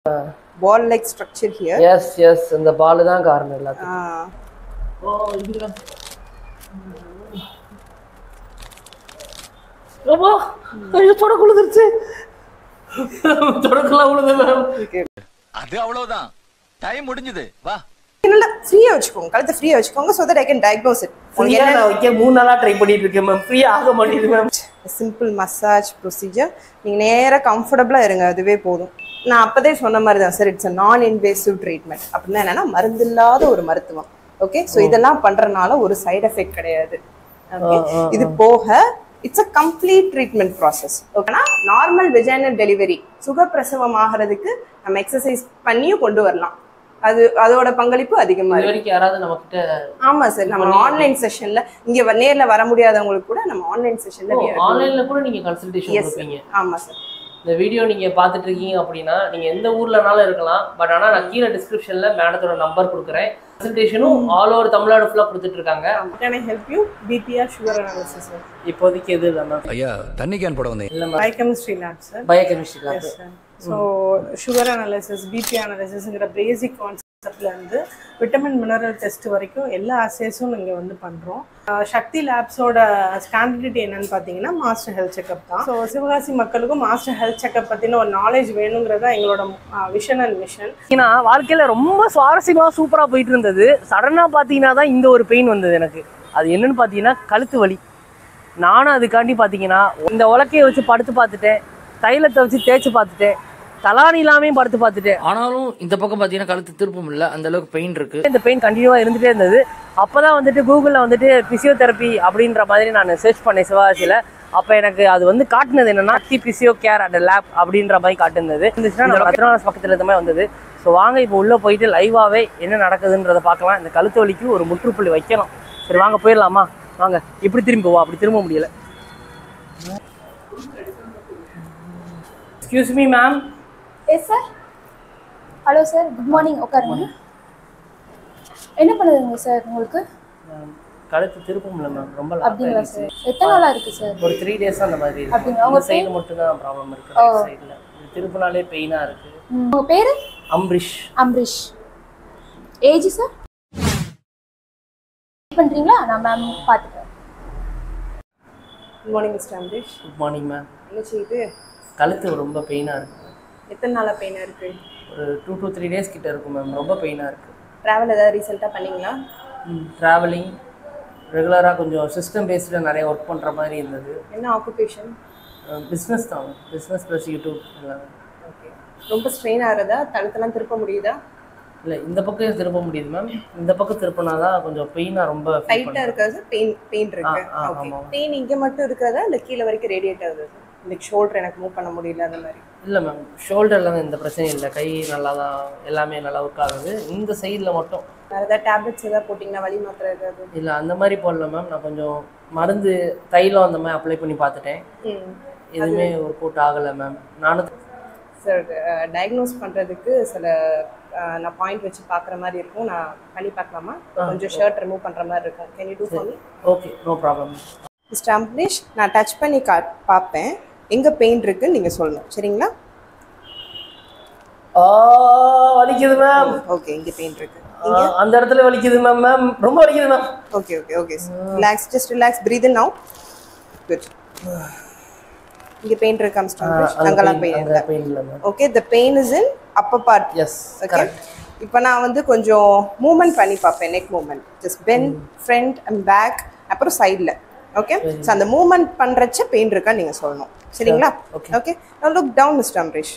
ball like structure here yes yes இந்த ball தான் காரணம் எல்லாத்துக்கும் Ah, ஓ இதுதான் அப்பா ஐயோ தொடக்க விழுந்துருச்சு தொடக்கலாம் விழுது மேம் அது அவ்வளவுதான் டைம் முடிஞ்சது வா நல்லா ஃப்ரீயா வச்சுக்கோங்க கழுத்தை ஃப்ரீயா வச்சுக்கோங்க so that I can diagnose it ஃப்ரீயா நான் வைக்க மூணு நாளா ட்ரை பண்ணிட்டு இருக்கேன் மேம் ஃப்ரீயா ஆக மாட்டேங்குது மேம் சிம்பிள் மசாஜ் ப்ரொசீஜர் நீங்க நேரா கம்ஃபர்டபுளா இருங்க அதுவே போதும் நான் அப்பதே சொன்ன மாதிரி தான் சார் இட்ஸ் அ நான் இன்வேசிவ் ட்ரீட்மெண்ட் அப்படின்னா என்னன்னா மருந்தில்லாத ஒரு மருத்துவம் ஓகே ஸோ இதெல்லாம் பண்றதுனால ஒரு சைடு எஃபெக்ட் கிடையாது ஓகே இது போக it's uh complete treatment process ஓகேனா நார்மல் வெஜைனல் டெலிவரி சுகப்பிரசவம் ஆகிறதுக்கு நம்ம எக்ஸசைஸ் பண்ணியும் கொண்டு வரலாம் அது அதோட பங்களிப்பு அதிகமா இது இருக்கு வரைக்கும் யாராவது நம்ம கிட்ட ஆமா சார் நம்ம ஆன்லைன் செஷன்ல இங்க வ- நேர்ல வர முடியாதவங்களுக்கு கூட நம்ம ஆன்லைன் செஷன்ல ஆன்லைன்ல கூட நீங்க கன்சல்டேஷன் எஸ் கொடுப்பீங்க ஆமா சார் இந்த வீடியோ நீங்க பார்த்துட்டு இருக்கீங்க அப்படின்னா நீங்க எந்த ஊர்லனாலும் இருக்கலாம் பட் ஆனா நான் கீழே டிஸ்கிரிப்ஷன்ல மேடத்தோட நம்பர் கொடுக்குறேன் கன்சல்டேஷனும் ஆல் ஓவர் தமிழ்நாடு ஃபுல்லா கொடுத்துட்டு இருக்காங்க can I help you BPR sugar analysis sir இப்போதைக்கு எது இல்லை மேம் ஐயா தண்ணி கேன் போட வந்தேன் இல்லை ma'am biochemistry lab sir biochemistry lab so sugar analysis BP அனாலிசிஸ்ங்கிற பேசிக் கான்செப்ட்ல இருந்து விட்டமின் மினரல் டெஸ்ட் வரைக்கும் எல்லா அசேஸும் இங்கே வந்து பண்ணுறோம் சக்தி லேப்ஸோட ஸ்டாண்டர்டிட்டி என்னன்னு பார்த்தீங்கன்னா மாஸ்டர் ஹெல்த் செக்அப் தான் ஸோ சிவகாசி மக்களுக்கும் மாஸ்டர் ஹெல்த் செக்அப் பற்றின ஒரு நாலேஜ் வேணுங்கிறது தான் எங்களோட விஷன் அண்ட் மிஷன் ஏன்னா வாழ்க்கையில ரொம்ப சுவாரஸ்யமா சூப்பரா போயிட்டு இருந்தது சடனா பாத்தீங்கன்னா தான் இந்த ஒரு பெயின் வந்தது எனக்கு அது என்னன்னு பாத்தீங்கன்னா கழுத்து வலி நானும் அதுக்காண்டி பாத்தீங்கன்னா இந்த உலக்கையை வச்சு படுத்து பார்த்துட்டேன் தைலத்தை வச்சு தேய்ச்சி பார்த்துட்டேன் தலானி இல்லாமையும் படுத்து பார்த்துட்டேன் ஆனாலும் இந்த பக்கம் பாத்தீங்கன்னா கழுத்து திருப்பம் இல்ல அந்த அளவுக்கு பெயின் இருக்கு இந்த பெயின் கண்டினியூவா இருந்துட்டே இருந்தது அப்பதான் வந்துட்டு கூகுள்ல வந்துட்டு பிசியோதெரப்பி அப்படின்ற மாதிரி நான் சர்ச் பண்ணேன் சிவகாசியில அப்ப எனக்கு அது வந்து காட்டுனது என்னன்னா the physio care and lab அப்படின்ற மாதிரி காட்டுனது இருந்துச்சுன்னா நம்ம ரத்னாஸ் பக்கத்துல இருந்த மாதிரி வந்தது ஸோ வாங்க இப்போ உள்ள போயிட்டு லைவாவே என்ன நடக்குதுன்றத பார்க்கலாம் இந்த கழுத்து வலிக்கு ஒரு முற்றுப்புள்ளி வைக்கலாம் சரி வாங்க போயிடலாமா வாங்க இப்படி திரும்பி போவா அப்படி திரும்ப முடியல excuse me ma'am yes sir hello sir good morning உட்காருங்க என்ன பண்ணுதுங்க சார் உங்களுக்கு கழுத்து திருப்பம் இல்லை மேம் ரொம்ப அப்படிங்களா சார் எத்தனை நாளாக இருக்குது சார் ஒரு த்ரீ டேஸ் அந்த மாதிரி இருக்கு அப்படிங்களா? உங்க இந்த சைடு மட்டும் தான் ப்ராப்ளம் இருக்கு ஓ. சைடில் திருப்பினாலே பெயினா இருக்கு உங்கள் பேர் அம்ரிஷ் அம்ரிஷ் ஏஜ் சார் பண்ணுறீங்களா நான் மேம் பார்த்துக்கிறேன் good morning mister Ambarish good morning ma'am என்ன செய்யுது கழுத்து ரொம்ப பெயினா இருக்கு எத்தனை நாளாக பெயினாக இருக்கு ஒரு டூ to த்ரீ டேஸ் கிட்ட இருக்கும் மேம் ரொம்ப பெயினா இருக்கு ட்ராவல் ஏதாவது ரீசெண்டாக பண்ணீங்களா ட்ராவலிங் ரெகுலராக கொஞ்சம் சிஸ்டம் பேஸ்டில் நிறைய ஒர்க் பண்ணுற மாதிரி இருந்தது என்ன ஆக்குபேஷன் பிஸ்னஸ் தான் பிஸ்னஸ் ப்ளஸ் யூடியூப் எல்லாமே ஓகே ரொம்ப ஸ்ட்ரெயின் ஆகிறதா தழுத்தெல்லாம் திருப்ப முடியுதா இல்லை இந்த பக்கம் திருப்ப முடியுது மேம் இந்த பக்கம் திருப்பினா தான் கொஞ்சம் பெயினாக ரொம்ப feel டைட்டாக பண்றேன். இருக்கிறது பெயின் பெயின் இருக்கு ஆ, ஆ, ஓகே ஆமா. பெயின் இங்கே மட்டும் இருக்கிறதா இல்லை கீழே வரைக்கும் ரேடியேட் ஆகுது இந்த ஷோல்டர் எனக்கு மூவ் பண்ண முடியல அந்த மாதிரி இல்லை மேம் ஷோல்டரில் இந்த பிரச்சனையும் இல்லை கை நல்லா தான் எல்லாமே நல்லா ஒர்க் ஆகுது இந்த சைடில் மட்டும் வேறு ஏதாவது டேப்லெட்ஸ் ஏதாவது போட்டிங்கன்னா வலி மாத்திரை ஏதாவது இல்லை அந்த மாதிரி போடல மேம் நான் கொஞ்சம் மருந்து தைலம் அந்த மாதிரி அப்ளை பண்ணி பார்த்துட்டேன் ம் எதுவுமே ஒர்க் அவுட் ஆகலை மேம் நானும் சார் டயக்னோஸ் பண்ணுறதுக்கு சில அஹ், நான் பாயிண்ட் வச்சு பார்க்குற மாதிரி இருக்கும் நான் பண்ணி பார்க்கலாமா கொஞ்சம் ஷர்ட் ரிமூவ் பண்ணுற மாதிரி இருக்கும் can you do for me okay no problem mister Ambarish நான் டச் பண்ணி கா பார்ப்பேன் எங்கே பெயின் இருக்குன்னு நீங்கள் சொல்லணும் சரிங்களா ஆ வலிக்குது மேம் ஓகே இங்கே பெயின் இருக்கு அந்த இடத்துல வலிக்குது மேம் மேம் ரொம்ப வலிக்குது ma'am okay okay okay relax just relax breathe in now good இங்கே பெயின் இருக்கா மிஸ்டர் அம்பரீஷ் அங்கெல்லாம் பெயின் இல்லை பெயின் இல்லை ma'am okay the pain is in upper part yes okay correct இப்போ நான் வந்து கொஞ்சம் மூவ்மெண்ட் பண்ணி பார்ப்பேன் neck movement just bend front and back அப்புறம் சைடில் ஓகே ஸோ அந்த மூவ்மெண்ட் பண்ணுறச்ச பெயின் இருக்கான்னு நீங்கள் சொல்லணும் சரிங்களா okay. ஓகே நான் look down mister Ambarish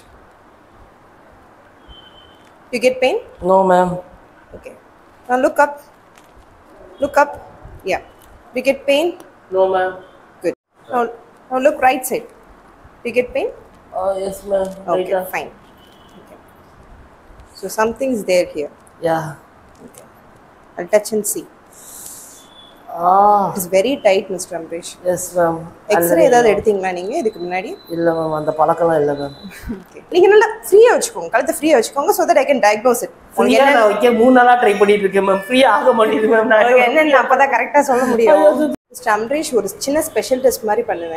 you get pain no ma'am okay now look up look up yeah you get pain no ma'am good now, now look right side you get pain yes ma'am okay ரைட்டா fine okay so something's there here yeah i'll touch and see ah it's very tight mr amrish yes ma'am X-ray ஏதாவது எடுத்தீங்களா நீங்க இதுக்கு முன்னாடி இல்லை ma'am அந்த பழக்கம்லாம் இல்லை மேம் okay நீங்க நல்லா ஃப்ரீயா வச்சுக்கோங்க கழுத்தை ஃப்ரீயா வச்சுக்கோங்க so that i can diagnose it உங்களுக்கு ஃப்ரீயாக என்ன நான் வைக்க மூணு நாளாக ட்ரை பண்ணிட்டு இருக்கேன் மேம் ஃப்ரீ ஆக மாட்டேங்குது மேம் உங்களுக்கு நான் என்னன்னு அப்பதான் கரெக்டா சொல்ல முடியும் மிஸ்டர் அம்ரீஷ் ஒரு சின்ன ஸ்பெஷல் டெஸ்ட் மாதிரி பண்ணுவேன்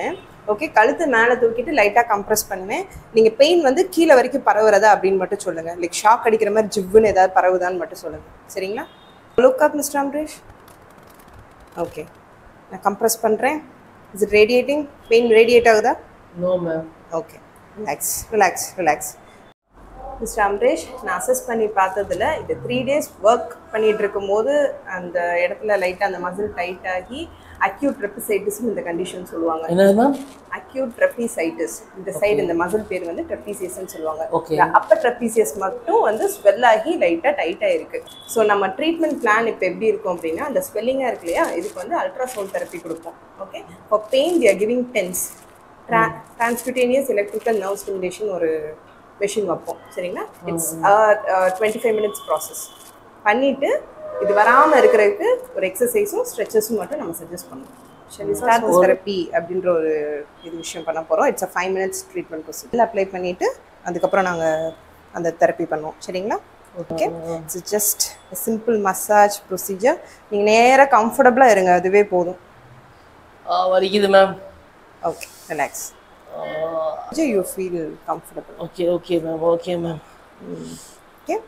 ஓகே கழுத்து மேலே தூக்கிட்டு லைட்டாக கம்ப்ரெஸ் பண்ணுவேன் நீங்கள் பெயின் வந்து கீழே வரைக்கும் பரவுறதா அப்படின்னு மட்டும் சொல்லுங்கள் லைக் ஷாக் அடிக்கிற மாதிரி ஜிவ்வுன்னு ஏதாவது பரவுதான்னு மட்டும் சொல்லுங்கள் சரிங்களா look up mister Amresh okay நான் கம்ப்ரெஸ் பண்ணுறேன் is it radiating pain radiate ஆகுதா no ma'am okay relax relax relax mister Amresh நான் அசஸ் பண்ணி பார்த்ததுல இது த்ரீ டேஸ் ஒர்க் பண்ணிட்டு இருக்கும்போது அந்த இடத்துல லைட்டாக அந்த மசில் டைட் ஆகி அக்யூட் ரெப்பிசைட்டிஸ்னு இந்த கண்டிஷன் சொல்லுவாங்க என்னது மேம் அக்யூட் ட்ரெப்பிசைட்டிஸ் இந்த சைடு இந்த மசில் பேர் வந்து ட்ரெப்பிசியஸ்னு சொல்லுவாங்க Okay. அப்பர் ட்ரெப்பிசியஸ் மட்டும் வந்து ஸ்வெல் ஆகி லைட்டாக டைட் ஆயிருக்கு ஸோ நம்ம ட்ரீட்மெண்ட் பிளான் இப்போ எப்படி இருக்கும் அப்படின்னா அந்த ஸ்வெல்லிங்காக இருக்கு இல்லையா இதுக்கு வந்து அல்ட்ராசவுண்ட் தெரப்பி கொடுப்போம் okay for pain we are giving TENS transcutaneous electrical nerve stimulation ஒரு மெஷின் வைப்போம் சரிங்களா it's twenty five minutes process பண்ணிட்டு இது வராமல் இருக்கிறதுக்கு ஒரு எக்ஸசைஸும் ஸ்ட்ரெச்சஸும் மட்டும் நம்ம சஜஸ்ட் பண்ணுவோம் ஷெல் ஸ்டார்ட் தெரப்பி அப்படின்ற ஒரு இது விஷயம் பண்ண போகிறோம் it's uh five minutes treatment procedure apply பண்ணிவிட்டு அதுக்கப்புறம் நாங்கள் அந்த தெரப்பி பண்ணுவோம் சரிங்களா okay it's just simple massage procedure நீங்கள் நேராக கம்ஃபர்டபுளாக இருங்க அதுவே போதும் வலிக்குது ma'am okay relax you feel comfortable okay okay ma'am okay ma'am okay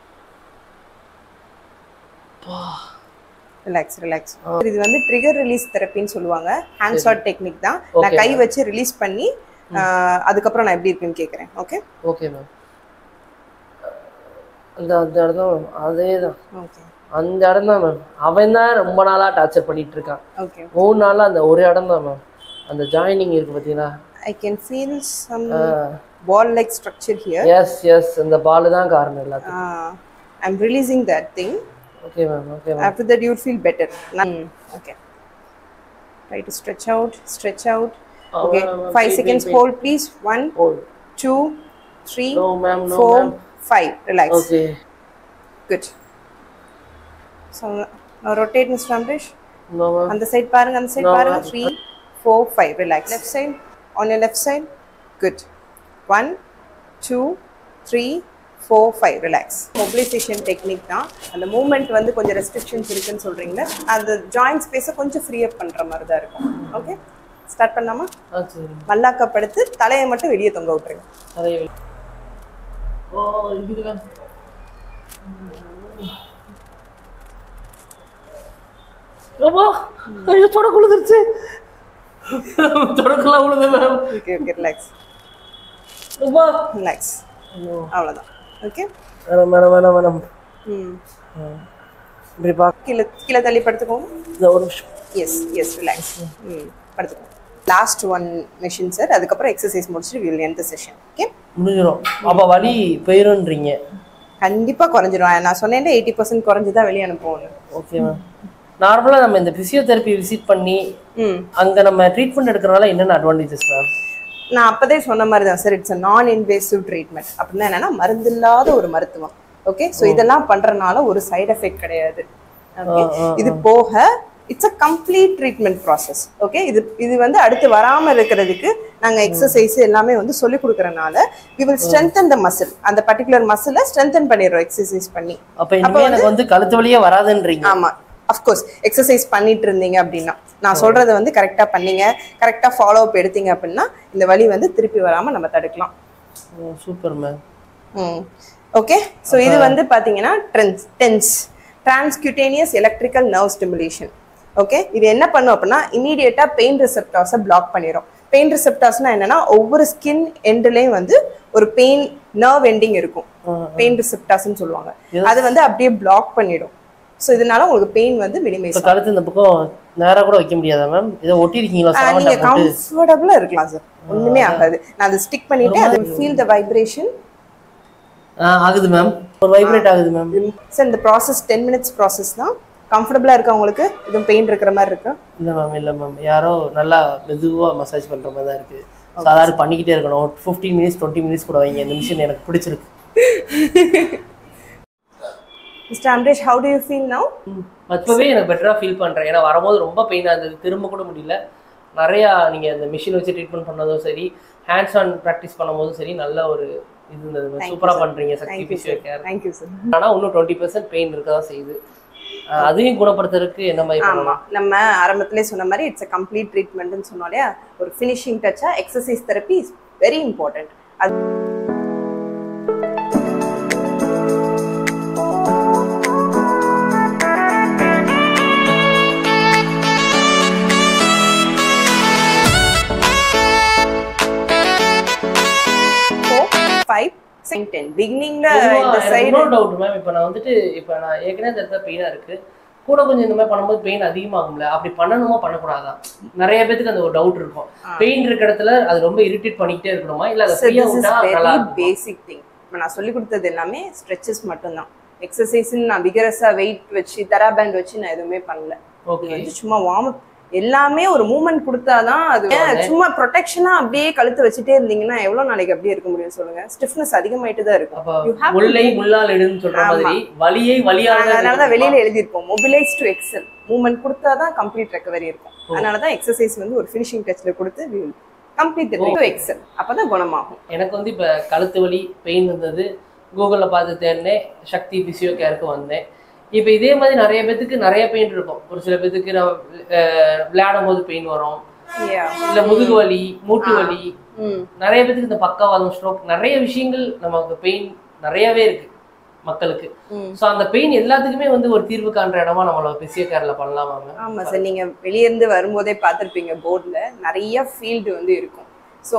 relax relax இது வந்து ட்ரிகர் ரிலீஸ் தெரப்பின்னு சொல்லுவாங்க ஹேண்ட் ஷாட் டெக்னிக் தான் நான் Okay, கை வச்சு ரிலீஸ் பண்ணி ஆஹ், அதுக்கப்புறம் நான் எப்படி இருக்குன்னு கேட்குறேன் ஓகே ஓகே மேம் அந்த அந்த இடம் தான் அதே தான் ஓகே அந்த இடம் தான் மேம் அவன் தான் ரொம்ப நாளாக டார்ச்சர் பண்ணிட்டு இருக்கான் ஓகே மூணு நாளாக அந்த ஒரு இடம் தான் மேம் அந்த ஜாயினிங் இருக்கு பார்த்தீங்களா I can feel some ball like structure here yes yes அந்த பால் தான் காரணம் எல்லாத்துக்கும் I'm releasing that thing okay ma'am okay ma'am after that you will feel better mm. okay try to stretch out stretch out Oh, okay ma'am, ma'am, five wait, seconds wait, wait. hold please one oh two three No, ma'am, no, four, ma'am. five relax okay good so now rotate mr amrish no ma'am அந்த side பாருங்க அந்த side No, பாருங்க ma'am. three four five relax left side on your left side good one two three four five relax mobilization technique தான் அந்த moment வந்து கொஞ்சம் restrictions இருக்குன்னு சொல்றீங்களா அந்த ஜாயிண்ட் ஸ்பேஸை கொஞ்சம் ஃப்ரீ அப் பண்ற மாதிரி தான் இருக்கும் ஓகே ஸ்டார்ட் பண்ணலாமா ஆ சரி மல்லாக்கப்படுத்து தலையை மட்டும் வெளியே தொங்க விட்டுருங்க அதே ஓ இது மேம் அப்பா ஐயோ தொடக்க உழுதுருச்சு தொடக்கலாம் உழுது மேம் ஓகே ஓகே ரிலாக்ஸ் அப்பா ரிலாக்ஸ் ஐயோ அவ்வளோதான் ஓகே வேணாம் வேணாம் வேணாம் வேணாம் ம் இப்படி பா கீழே கீழே தள்ளி படுத்துக்கோங்க இந்த ஒரு நிமிஷம் எஸ் எஸ் ரிலாக்ஸ் ம் படுத்துக்கோங்க லாஸ்ட் ஒன் மிஷின் சார் அதுக்கப்புறம் எக்ஸசைஸ் முடிச்சுட்டு வில் எந்த செஷன் ஓகே முடிஞ்சிடும் அப்போ வலி போயிருன்றீங்க கண்டிப்பாக குறைஞ்சிரும் நான் சொன்னேன் எயிட்டி பர்சன்ட் குறைஞ்சி தான் வெளியே அனுப்புவோம் ஓகே மேம் நார்மலாக நம்ம இந்த ஃபிசியோதெரப்பி விசிட் பண்ணி ம் அங்கே நம்ம ட்ரீட்மெண்ட் எடுக்கிறனால என்னென்ன அட்வான்டேஜஸ் மேம் நான் அப்போதே சொன்ன மாதிரி தான் sir it's non invasive treatment அப்படின்னா என்னன்னா மருந்தில்லாத ஒரு மருத்துவம் ஓகே ஸோ இதெல்லாம் பண்றதுனால ஒரு சைடு எஃபெக்ட் கிடையாது ஓகே இது போக it's uh complete treatment process okay இது இது வந்து அடுத்து வராம இருக்கிறதுக்கு நாங்க எக்ஸசைஸ் எல்லாமே வந்து சொல்லி கொடுக்கறனால we will strengthen the muscle அந்த பர்டிகுலர் மசிலை ஸ்ட்ரென்தன் பண்ணிடுறோம் எக்ஸசைஸ் பண்ணி அப்போ இனிமேல் எனக்கு வந்து கழுத்து வலியே வராதுன்றீங்க ஆமா அஃப்கோர்ஸ் எக்ஸசைஸ் பண்ணிட்டு இருந்தீங்க அப்படின்னா நான் சொல்றதை வந்து கரெக்டா பண்ணீங்க கரெக்டா ஃபாலோ அப் எடுத்தீங்க அப்படின்னா இந்த வலி வந்து திருப்பி வராம நம்ம தடுக்கலாம் super ma'am hmm okay so இது வந்து பார்த்தீங்கன்னா ட்ரென்ஸ் TENS transcutaneous electrical nerve stimulation okay இது என்ன பண்ணும் அப்படின்னா இமீடியட்டாக பெயின் ரிசெப்டார்ஸை பிளாக் பண்ணிடும் பெயின் ரிசெப்டார்ஸ்னா என்னன்னா ஒவ்வொரு ஸ்கின் எண்டுலேயும் வந்து ஒரு பெயின் நர்வ் எண்டிங் இருக்கும் பெயின் ரிசெப்டார்ஸ்னு சொல்லுவாங்க அது வந்து அப்படியே பிளாக் பண்ணிடும் ஸோ இதனால உங்களுக்கு பெயின் வந்து மினிமைஸ் இப்போ கழுத்து இந்த பக்கம் நேராக கூட வைக்க முடியாதா மேம் இதை ஒட்டிருக்கீங்களா நீங்க சாமண்டா போட்டு கம்ஃபர்டபுளா இருக்கலாம் சார் ஒண்ணுமே ஆகாது நான் அதை ஸ்டிக் பண்ணிட்டு அது ஃபீல் த வைப்ரேஷன் ஆ ஆகுது மேம் ஒரு வைப்ரேட் ஆகுது மேம் சார் இந்த ப்ராசஸ் டென் மினிட்ஸ் ப்ராசஸ் தான் கம்ஃபர்டபுளா இருக்கா உங்களுக்கு எதுவும் பெயின் இருக்கிற மாதிரி இருக்கா இல்லை மேம் இல்லை மேம் யாரோ நல்லா மெதுவாக மசாஜ் பண்ணுற மாதிரி தான் இருக்குது சாதாரண பண்ணிக்கிட்டே இருக்கணும் ஃபிஃப்டீன் மினிட்ஸ் டுவெண்ட்டி மினிட்ஸ் கூட வைங்க இந்த மிஷின் எனக்கு பிடிச்சிருக்கு mister Amresh how do you feel now இப்போவே எனக்கு பெட்டராக ஃபீல் பண்ணுறேன் ஏன்னா வரும்போது ரொம்ப பெயினாக இருந்தது திரும்ப கூட முடியல நிறையா நீங்கள் அந்த மிஷின் வச்சு ட்ரீட்மெண்ட் பண்ணதும் சரி ஹேண்ட்ஸ் ஆன் ப்ராக்டிஸ் பண்ணும்போதும் சரி நல்ல ஒரு இது இருந்தது சூப்பராக பண்ணுறீங்க Sakthi thank you physio sir care thank you sir ஆனால் இன்னும் டுவெண்ட்டி பர்சன்ட் பெயின் இருக்க தான் செய்யுது அஹ் அதையும் குணப்படுத்துறதுக்கு என்ன மாதிரி ஆமா பண்ணலாம் நம்ம ஆரம்பத்திலே சொன்ன மாதிரி இட்ஸ் அ கம்ப்ளீட் ட்ரீட்மெண்ட்னு சொன்னோம் இல்லையா ஒரு ஃபினிஷிங் டச்சா exercise therapy is very important அது ஃபோர் ஃபைவ் செகண்ட் டென் பிகினிங்ல இந்த சைடு இன்னொரு டவுட் மேம் இப்போ நான் வந்துட்டு இப்போ நான் ஏற்கனவே இந்த இடத்துல பெயினா இருக்கு கூட கொஞ்சம் இந்த மாதிரி பண்ணும்போது பெயின் அதிகமாகும்ல அப்படி பண்ணணுமா பண்ணக்கூடாதா நிறைய பேத்துக்கு அந்த ஒரு டவுட் இருக்கும் பெயின் இருக்க இடத்துல அது ரொம்ப இரிட்டேட் பண்ணிக்கிட்டே இருக்கணுமா இல்ல அதை ஃப்ரீயா விட்டா நல்லா வெரி இருக்கும் பேசிக் திங் இப்போ நான் சொல்லி கொடுத்தது எல்லாமே ஸ்ட்ரெச்சஸ் மட்டும்தான் எக்ஸசைஸ்ன்னு நான் விகரஸா வெயிட் வச்சு தரா பேண்ட் வச்சு நான் எதுவுமே பண்ணல ஓகே இது வந்து சும்மா வார்ம் எல்லாமே ஒரு மூமெண்ட் கொடுத்தாதான் அது சும்மா ப்ரொடெக்ஷனா அப்படியே கழுத்து வச்சுட்டே இருந்தீங்கன்னா எவ்வளவு நாளைக்கு அப்படியே இருக்க முடியும் சொல்லுங்க ஸ்டிஃப்னஸ் அதிகமாயிட்டு தான் இருக்கும் அப்ப You have to முல்லை முள்ளால் எடுன்னு சொல்ற ஆமா. மாதிரி வலியை வலியால அதனாலதான் வெளியில எழுதியிருப்போம் மொபிலைஸ் டு எக்ஸல் மூமெண்ட் கொடுத்தாதான் கம்ப்ளீட் ரெக்கவரி இருக்கும் அதனாலதான் எக்ஸசைஸ் வந்து ஒரு ஃபினிஷிங் டச்ல கொடுத்து கம்ப்ளீட் டு எக்ஸல் அப்பதான் குணமாகும் எனக்கு வந்து இப்போ கழுத்து வலி பெயின் இருந்தது கூகுளில் பார்த்து தேடினேன் சக்தி பிசியோ கேருக்கு வந்தேன் இப்போ இதே மாதிரி நிறைய பேத்துக்கு நிறைய பெயின் இருக்கும் ஒரு சில பேத்துக்கு நான் அஹ், விளையாடும் போது பெயின் வரும் Yeah. இல்லை முதுகு வலி மூட்டு வலி ம் நிறைய பேத்துக்கு இந்த பக்கவாதம் ஸ்ட்ரோக் நிறைய விஷயங்கள் நமக்கு பெயின் நிறையவே இருக்கு மக்களுக்கு ம். ஸோ அந்த பெயின் எல்லாத்துக்குமே வந்து ஒரு தீர்வு காண்ற இடமா நம்மள பிசியோ கேர்ல பண்ணலாமா மேம் ஆமா சார் நீங்க வெளிய இருந்து வரும்போதே பார்த்திருப்பீங்க போர்டில் நிறைய ஃபீல்டு வந்து இருக்கும் so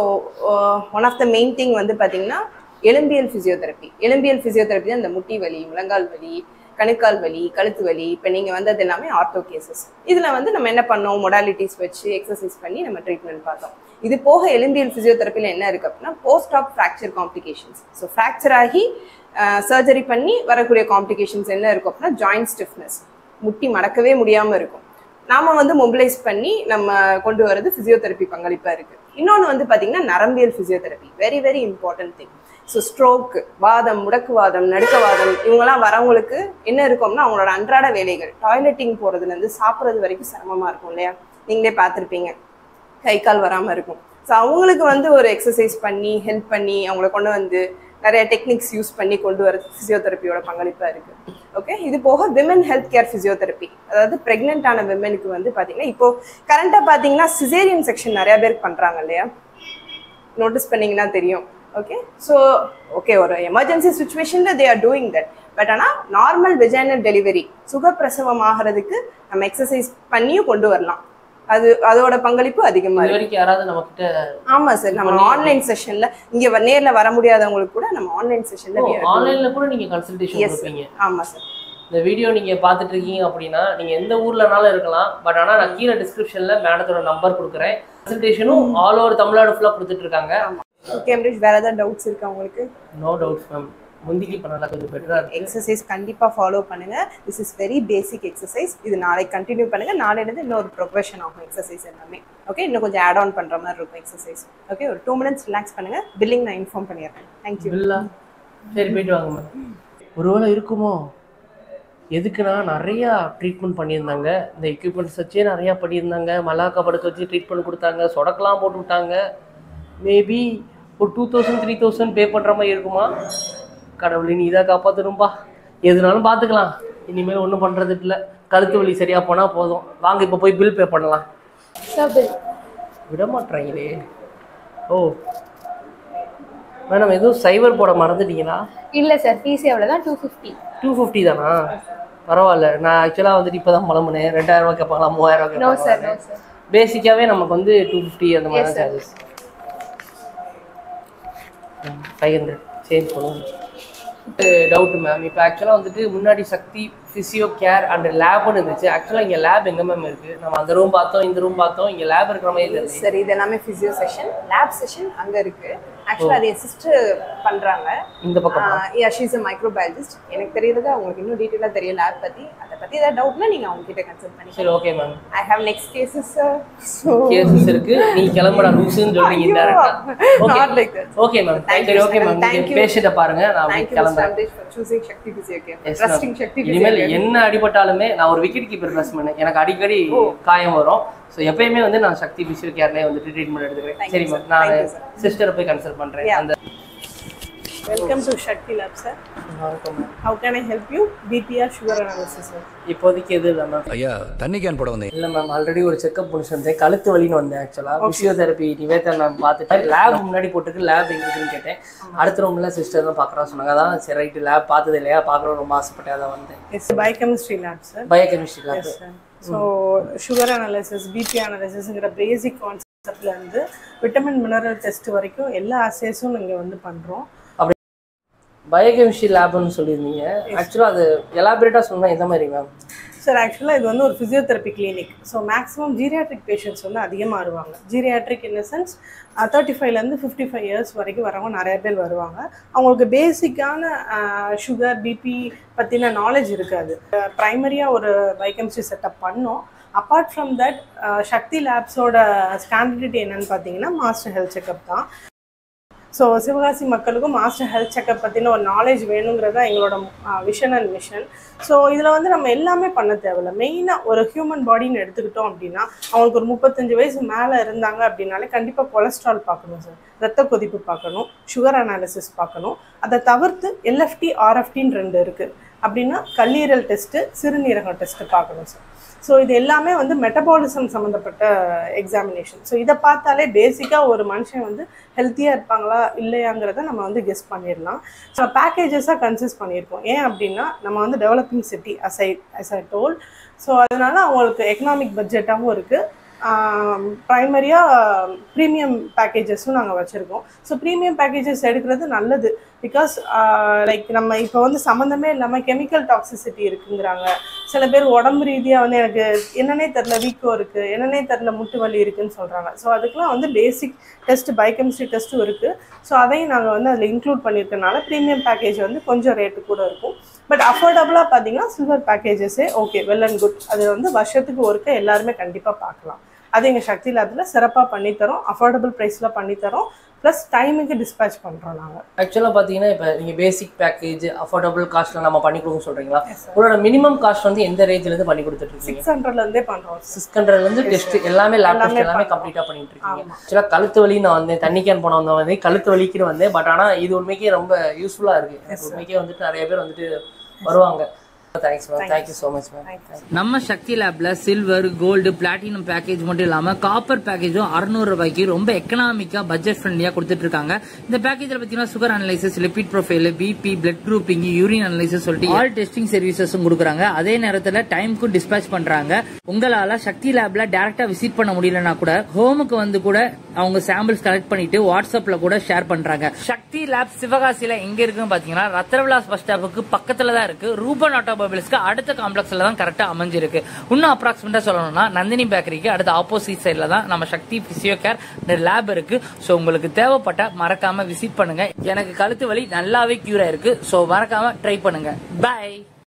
one of the main thing வந்து பாத்தீங்கன்னா எலும்பியல் ஃபிசியோதெரப்பி எலும்பியல் ஃபிசியோதெரப்பி தான் இந்த முட்டி வலி முழங்கால் வலி கணுக்கால் வலி கழுத்து வலி இப்போ நீங்க வந்தது எல்லாமே ஆர்த்தோ கேசஸ் இதுல வந்து நம்ம என்ன பண்ணோம் மொடாலிட்டிஸ் வச்சு எக்ஸசைஸ் பண்ணி நம்ம ட்ரீட்மெண்ட் பார்த்தோம் இது போக எலும்பியல் ஃபிசியோதெரப்பியில் என்ன இருக்கு அப்படின்னா post op fracture complications so fracture ஆகி சர்ஜரி பண்ணி வரக்கூடிய காம்ப்ளிகேஷன்ஸ் என்ன இருக்கும் அப்படின்னா ஜாயிண்ட் ஸ்டிஃப்னஸ் முட்டி மடக்கவே முடியாம இருக்கும் நாம வந்து மொபிலைஸ் பண்ணி நம்ம கொண்டு வரது பிசியோதெரப்பி பங்களிப்பா இருக்கு இன்னொன்று வந்து பாத்தீங்கன்னா நரம்பியல் physiotherapy very very important thing so stroke வாதம் முடக்குவாதம் நடுக்கவாதம் இவங்கெல்லாம் வரவங்களுக்கு என்ன இருக்கும்னா அவங்களோட அன்றாட வேலைகள் டாய்லெட்டிங் போறதுல இருந்து சாப்பிட்றது வரைக்கும் சிரமமா இருக்கும் இல்லையா நீங்களே பார்த்துருப்பீங்க கை கால் வராம இருக்கும் ஸோ அவங்களுக்கு வந்து ஒரு எக்ஸசைஸ் பண்ணி ஹெல்ப் பண்ணி அவங்கள கொண்டு வந்து நிறைய டெக்னிக்ஸ் யூஸ் பண்ணி கொண்டு வர ஃபிசியோதெரப்பியோட பங்களிப்பா இருக்கு ஓகே இது போக விமன் ஹெல்த் கேர் ஃபிசியோதெரப்பி அதாவது பிரெக்னென்ட் ஆன விமனுக்கு வந்து பாத்தீங்கன்னா இப்போ கரண்டா பாத்தீங்கன்னா சிசேரியன் செக்ஷன் நிறைய பேருக்கு பண்றாங்க இல்லையா நோட்டீஸ் பண்ணீங்கன்னா தெரியும் ஓகே ஸோ ஓகே ஒரு எமர்ஜென்சி சுச்சுவேஷனில் they are doing that but ஆனால் நார்மல் வெஜைனல் டெலிவரி சுகப்பிரசவம் ஆகிறதுக்கு நம்ம எக்ஸசைஸ் பண்ணியும் கொண்டு வரலாம் அது அதோட பங்களிப்பு அதிகமாக இது இருக்கு வரைக்கும் யாராவது நம்ம கிட்ட ஆமா சார் நம்ம ஆன்லைன் செஷன்ல இங்க வ- நேர்ல வர முடியாதவங்களுக்கு கூட நம்ம ஆன்லைன் செஷன்ல ஆன்லைன்ல கூட நீங்க கன்சல்டேஷன் எஸ் கொடுப்பீங்க ஆமா சார் இந்த வீடியோ நீங்க பார்த்துட்டு இருக்கீங்க அப்படின்னா நீங்க எந்த ஊர்லனாலும் இருக்கலாம் பட் ஆனா நான் கீழே டிஸ்கிரிப்ஷன்ல மேடத்தோட நம்பர் கொடுக்குறேன் கன்சல்டேஷனும் ஆல் ஓவர் தமிழ்நாடு ஃபுல்லா கொடுத்துட்டு இருக்காங்க கேம்பிரிட்ஜ் வேற ஏதாவது டவுட்ஸ் இருக்கா உங்களுக்கு நோ டவுட்ஸ் மேம் முந்திக்கு இப்போ நல்லா கொஞ்சம் பெட்டரா இருக்கு எக்ஸசைஸ் கண்டிப்பா ஃபாலோ பண்ணுங்க this is very basic exercise இது நாளைக்கு கண்டினியூ பண்ணுங்க நாளையிலேருந்து இன்னொரு ப்ரொஃபஷன் ஆகும் எக்ஸசைஸ் எல்லாமே ஓகே இன்னும் கொஞ்சம் ஆட் ஆன் பண்ற மாதிரி இருக்கும் எக்ஸசைஸ் ஓகே ஒரு டூ மினிட்ஸ் ரிலாக்ஸ் பண்ணுங்க பில்லிங் நான் இன்ஃபார்ம் பண்ணிடுறேன் தேங்க்யூ பில்லா சரி போயிட்டு வாங்க மேம் ஒருவேளை இருக்குமோ எதுக்குன்னா நிறையா ட்ரீட்மெண்ட் பண்ணியிருந்தாங்க இந்த எக்யூப்மெண்ட்ஸ் வச்சே நிறையா பண்ணியிருந்தாங்க மல்லாக்கா படுக்க வச்சு ட்ரீட்மெண்ட் கொடுத்தாங்க சொடக்கெல்லாம் போட்டு விட்டாங்க மேபி ஒரு two thousand three thousand pay பண்ணுற மாதிரி இருக்குமா கடவுளை நீ இதாக காப்பாற்றணும்பா எதுனாலும் பார்த்துக்கலாம் இனிமேல் ஒன்றும் பண்ணுறது இல்லை கழுத்து வலி சரியாக போனால் போதும் வாங்க இப்போ போய் பில் பே பண்ணலாம் சார் பில் விட மாட்றாங்களே ஓ மேடம் எதுவும் சைபர் போட மறந்துட்டீங்களா இல்லை சார் ஃபீஸ் எவ்வளோ தான் டூ ஃபிஃப்டி டூ ஃபிஃப்டி தானா பரவாயில்ல நான் ஆக்சுவலாக வந்துட்டு இப்போ தான் பழமுனேன் ரெண்டாயிரம் ரூபாய் கேட்பாங்களா மூவாயிரம் ரூபாய் நோ சார் கேட்பாங்களா நோ சார் பேசிக்காகவே நமக்கு வந்து டூ ஃபிஃப்டி அந்த மாதிரி Yes, தான் sir. Charges five hundred change பண்ணுவோம் டவுட் மேம் இப்போ ஆக்சுவலாக வந்துட்டு முன்னாடி சக்தி ஃபிசியோ கேர் அண்ட் லேப்னு இருந்துச்சு ஆக்சுவலாக இங்கே லேப் எங்கே மேம் இருக்குது நம்ம அந்த ரூம் பார்த்தோம் இந்த ரூம் பார்த்தோம் இங்கே லேப் இருக்கிற மாதிரி இல்லை சரி இது எல்லாமே ஃபிசியோ செஷன் லேப் செஷன் அங்க இருக்கு ஆக்சுவலா அது என் சிஸ்டர் பண்றாங்க இந்த பக்கம் யா ஷீஸ் அ மைக்ரோபயாலஜிஸ்ட் எனக்கு தெரியறது அவங்களுக்கு இன்னும் டீட்டெயிலாக தெரியல லேப் பத்தி அதை பத்தி ஏதாவது டவுட்னா நீங்க அவங்க கிட்ட கன்சல்ட் பண்ணி சரி okay ma'am I have next cases so cases இருக்கு நீ கிளம்புடா லூசுன்னு சொல்றீங்க இன்டெரக்டா okay Not like that. Okay ma'am Thank சரி you, okay sir. Ma'am Thank நீங்க you. பேசிட்ட பாருங்க நான் Thank அப்படியே you, Mr. கிளம்புறேன் Amdesh, for choosing Shakti Physio Care. Yes, Trusting ma'am. Shakti Physio இனிமேல் Care. என்ன அடிபட்டாலுமே நான் ஒரு விக்கெட் கீப்பர் பேட்ஸ்மேன் எனக்கு அடிக்கடி காயம் வரும் ஸோ எப்பயுமே வந்து நான் சக்தி பிசியோ கேர்லேயே வந்துட்டு ட்ரீட்மெண்ட் எடுத்துக்கிறேன் Thank சரி you, மேம் sir. நான் Thank you, sir. சிஸ்டரை போய் கன்சல்ட் பண்றேன் Yeah. அந்த Welcome to Shakti Lab, sir. How can I help you? BPR sugar analysis, sir. இப்போதைக்கு எது இல்லை மேம் ஐயா தண்ணி கேன் போட வந்தேன் இல்லை மேம் ஆல்ரெடி ஒரு செக்அப் முடிச்சு வந்தேன் கழுத்து வலின்னு வந்தேன் ஆக்சுவலாக ஃபிசியோதெரப்பி நிவேதா மேம் பார்த்துட்டு லேப் முன்னாடி போட்டுருக்கு லேப் எங்க இருக்குன்னு கேட்டேன் அடுத்த ரூம்ல சிஸ்டர் தான் பார்க்குறோம் சொன்னாங்க அதான் சரி ரைட்டு லேப் பார்த்தது இல்லையா பார்க்குறோம் ரொம்ப ஆசைப்பட்டேன் அதான் வந்தேன் It's a biochemistry lab, sir. Biochemistry lab Yes, sir. So, sugar analysis, BP analysisங்கிற பேசிக் கான்செப்ட்ல இருந்து விட்டமின் மினரல் டெஸ்ட் வரைக்கும் எல்லா அசேஸும் நீங்க வந்து பண்றோம் பயோகெமிஸ்ட்ரி லேப்னு சொல்லியிருந்தீங்க ஆக்சுவலாக அது எலாபரேட்டாக சொன்னால் எந்த மாதிரி மேம் சார் ஆக்சுவலாக இது வந்து ஒரு physiotherapy clinic so maximum geriatric patients வந்து அதிகமாக வருவாங்க ஜீரியாட்ரிக் இன் சென்ஸ் தேர்ட்டி ஃபைவ்லேருந்து ஃபிஃப்டி ஃபைவ் இயர்ஸ் வரைக்கும் வரவங்க நிறைய பேர் வருவாங்க அவங்களுக்கு பேசிக்கான சுகர் பிபி பற்றின நாலேஜ் இருக்காது ப்ரைமரியாக ஒரு பயோகெமிஸ்ட்ரி செட்டப் பண்ணோம் அப்பார்ட் ஃப்ரம் தட் சக்தி லேப்ஸோட ஸ்டாண்டர்டிட்டி என்னன்னு பார்த்தீங்கன்னா மாஸ்டர் ஹெல்த் செக்கப் தான் ஸோ சிவகாசி மக்களுக்கும் மாஸ்டர் ஹெல்த் செக்கப் பற்றின ஒரு நாலேஜ் வேணுங்கிறது தான் எங்களோட விஷன் அண்ட் மிஷன் ஸோ இதில் வந்து நம்ம எல்லாமே பண்ண தேவையில்ல மெயினாக ஒரு ஹியூமன் பாடின்னு எடுத்துக்கிட்டோம் அப்படின்னா அவங்களுக்கு ஒரு முப்பத்தஞ்சு வயசு மேலே இருந்தாங்க அப்படின்னாலே கண்டிப்பாக கொலஸ்ட்ரால் பார்க்கணும் சார் ரத்த கொதிப்பு பார்க்கணும் சுகர் அனாலிசிஸ் பார்க்கணும் அதை தவிர்த்து எல்எஃப்டி ஆர்எஃப்டின்னு ரெண்டு இருக்குது அப்படின்னா கல்லீரல் டெஸ்ட்டு சிறுநீரகம் டெஸ்ட்டு பார்க்கணும் சார் ஸோ இது எல்லாமே வந்து மெட்டபாலிசம் சம்மந்தப்பட்ட எக்ஸாமினேஷன் ஸோ இதை பார்த்தாலே பேசிக்காக ஒரு மனுஷன் வந்து ஹெல்த்தியாக இருப்பாங்களா இல்லையாங்கிறத நம்ம வந்து கெஸ் பண்ணிடலாம் ஸோ பேக்கேஜஸாக கன்சிஸ்ட் பண்ணியிருக்கோம் ஏன் அப்படின்னா நம்ம வந்து டெவலப்பிங் சிட்டி அசை அஸ் ஐ டோல் ஸோ அதனால அவங்களுக்கு எக்கனாமிக் பட்ஜெட்டாகவும் இருக்குது ப்ரைமரியாக ப்ரீமியம் பேக்கேஜஸும் நாங்கள் வச்சுருக்கோம் ஸோ ப்ரீமியம் பேக்கேஜஸ் எடுக்கிறது நல்லது பிகாஸ் லைக் நம்ம இப்போ வந்து சம்மந்தமே இல்லாமல் கெமிக்கல் டாக்ஸிசிட்டி இருக்குங்கிறாங்க சில பேர் உடம்பு ரீதியாக வந்து எனக்கு என்னன்னே தெரில வீக்கோ இருக்குது என்னன்னே தெரில முட்டு வலி இருக்குன்னு சொல்கிறாங்க ஸோ அதுக்கெலாம் வந்து பேசிக் டெஸ்ட் பயோகெமிஸ்ட்ரி டெஸ்ட்டும் இருக்குது ஸோ அதையும் நாங்கள் வந்து அதில் இன்க்ளூட் பண்ணியிருக்கனால ப்ரீமியம் பேக்கேஜ் வந்து கொஞ்சம் ரேட்டு கூட இருக்கும் பட் அஃபோர்டபுளாக பார்த்தீங்கன்னா சில்வர் பேக்கேஜஸே ஓகே வெல் அண்ட் குட் அது வந்து வருஷத்துக்கு ஒருக்க எல்லாருமே கண்டிப்பாக பார்க்கலாம் அது எங்கள் சக்தி லேபில் சிறப்பாக பண்ணித்தரோம் அஃபோர்டபுள் ப்ரைஸில் பண்ணித்தரோம் ப்ளஸ் டைமுக்கு டிஸ்பேச் பண்ணுறோம் நாங்கள் ஆக்சுவலாக பார்த்தீங்கன்னா இப்போ நீங்கள் பேசிக் பேக்கேஜ் அஃபோர்டபுள் காஸ்ட்டில் நம்ம பண்ணி கொடுக்க சொல்கிறீங்களா உங்களோட மினிமம் காஸ்ட் வந்து எந்த ரேஞ்சிலேருந்து பண்ணி கொடுத்துட்டு இருக்கீங்க சிக்ஸ் ஹண்ட்ரட்லேருந்தே பண்ணுறோம் சிக்ஸ் ஹண்ட்ரட்லேருந்து டெஸ்ட் எல்லாமே லேப் டெஸ்ட் எல்லாமே எல்லாமே கம்ப்ளீட்டாக பண்ணிட்டு இருக்கீங்க ஆக்சுவலாக கழுத்து வலி நான் வந்தேன் தண்ணி கேன் போன வந்தேன் வந்து கழுத்து வலிக்குன்னு வந்தேன் பட் ஆனால் இது உண்மைக்கே ரொம்ப யூஸ்ஃபுல்லாக இருக்கு எனக்கு உண்மைக்கே வந்துட்டு நிறைய பேர் வந்துட்டு வருவாங்க thanks ma'am thank you so much ma'am நம்ம சக்தி லேப்ல சில்வர் கோல்டு பிளாட்டினம் பேக்கேஜ் மட்டும் இல்லாம காப்பர் பேக்கேஜும் அறுநூறு ரூபாய்க்கு ரொம்ப எக்கனாமிக்கா பட்ஜெட் ஃப்ரெண்ட்லியா கொடுத்துட்டு இருக்காங்க இந்த பேக்கேஜ்ல பாத்தீங்கன்னா sugar analysis lipid profile BP blood grouping urine analysis சொல்லிட்டு ஆல் டெஸ்டிங் சர்வீசஸும் கொடுக்குறாங்க அதே நேரத்துல டைமுக்கும் டிஸ்பேச் பண்றாங்க உங்களால சக்தி லேப்ல டைரக்டா விசிட் பண்ண முடியலன்னா கூட ஹோமுக்கு வந்து கூட அவங்க சாம்பிள்ஸ் கலெக்ட் பண்ணிட்டு வாட்ஸ்அப்ல கூட ஷேர் பண்றாங்க சக்தி லேப் சிவகாசியில எங்க இருக்குன்னு பாத்தீங்கன்னா ரத்னவிலாஸ் பஸ் ஸ்டாப்புக்கு பக்கத்துல தான் இருக்கு ரூபன் ஆட்டோமொபைல்ஸ்க்கு அடுத்த காம்ப்ளெக்ஸ்ல தான் கரெக்டா அமைஞ்சிருக்கு இன்னும் அப்ராக்சிமேட்டா சொல்லணும்னா நந்தினி பேக்கரிக்கு அடுத்த ஆப்போசிட் சைட்ல தான் நம்ம சக்தி பிசியோ கேர் லேப் இருக்கு சோ உங்களுக்கு தேவைப்பட்ட மறக்காம விசிட் பண்ணுங்க எனக்கு கழுத்து வலி நல்லாவே கியூர் ஆயிருக்கு சோ மறக்காம ட்ரை பண்ணுங்க பை